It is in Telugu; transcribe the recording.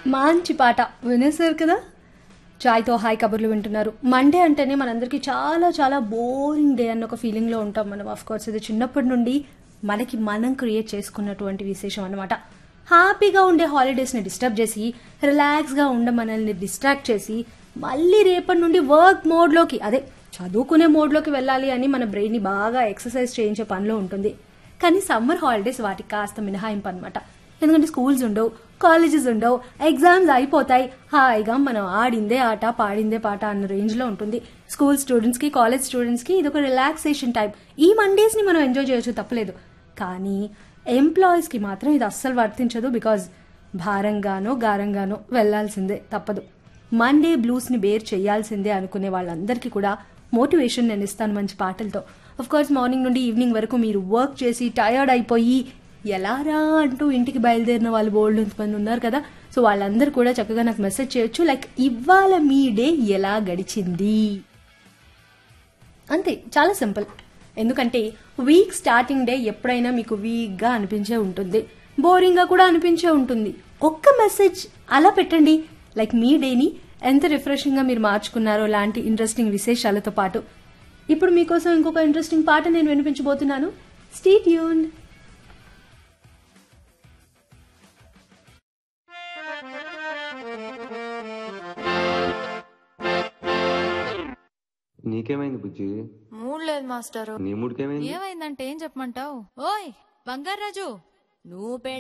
మంచి పాట వినేశారు కదా చాయ్తో హాయ్ కబుర్లు వింటున్నారు మండే అంటేనే మనందరికీ చాలా చాలా బోరింగ్ డే అన్న ఒక ఫీలింగ్లో ఉంటాం మనం ఆఫ్ కోర్స్ ఇది చిన్నప్పటి నుండి మనకి మనం క్రియేట్ చేసుకున్నటువంటి విశేషం అనమాట హ్యాపీగా ఉండే హాలిడేస్ని డిస్టర్బ్ చేసి రిలాక్స్గా ఉండ మనల్ని డిస్ట్రాక్ట్ చేసి మళ్ళీ రేపటి నుండి వర్క్ మోడ్లోకి అదే చదువుకునే మోడ్లోకి వెళ్ళాలి అని మన బ్రెయిన్ని బాగా ఎక్సర్సైజ్ చేయించే పనిలో ఉంటుంది కానీ సమ్మర్ హాలిడేస్ వాటికి కాస్త మినహాయింపు అనమాట ఎందుకంటే స్కూల్స్ ఉండవు కాలేజెస్ ఉండవు ఎగ్జామ్స్ అయిపోతాయి హాయిగా మనం ఆడిందే ఆట పాడిందే పాట అన్న రేంజ్ లో ఉంటుంది స్కూల్ స్టూడెంట్స్ కి కాలేజ్ స్టూడెంట్స్ కి ఇది ఒక రిలాక్సేషన్ టైం ఈ మండేస్ ని మనం ఎంజాయ్ చేయొచ్చు తప్పలేదు కానీ ఎంప్లాయీస్ కి మాత్రం ఇది అస్సలు వర్తించదు బికాజ్ భారంగానో గారంగానో వెళ్లాల్సిందే తప్పదు మండే బ్లూస్ ని బేర్ చేయాల్సిందే అనుకునే వాళ్ళందరికీ కూడా మోటివేషన్ నేను ఇస్తాను మంచి పాటలతో అఫ్ కోర్స్ మార్నింగ్ నుండి ఈవినింగ్ వరకు మీరు వర్క్ చేసి టయర్డ్ అయిపోయి ఎలారా అంటూ ఇంటికి బయలుదేరిన వాళ్ళు బోల్డ్ మంది ఉన్నారు కదా సో వాళ్ళందరూ కూడా చక్కగా నాకు మెసేజ్ చేయొచ్చు లైక్ ఇవాళ మీ డే ఎలా గడిచింది అంతే చాలా సింపుల్ ఎందుకంటే వీక్ స్టార్టింగ్ డే ఎప్పుడైనా మీకు వీక్గా అనిపించే ఉంటుంది బోరింగ్గా కూడా అనిపించే ఉంటుంది ఒక్క మెసేజ్ అలా పెట్టండి లైక్ మీ డేని ఎంత రిఫ్రెషింగ్గా మీరు మార్చుకున్నారో లాంటి ఇంట్రెస్టింగ్ విశేషాలతో పాటు ఇప్పుడు మీకోసం ఇంకొక ఇంట్రెస్టింగ్ పాట నేను వినిపించబోతున్నాను స్టీట్ యూన్ నీకేమైంది బుజ్జి మూడ్ లేదు మాస్టరు నీ మూడికేమైంది ఏమైందంటే ఏం చెప్పమంటావు ఓయ్ బంగారాజు నువ్వు పెళ్లి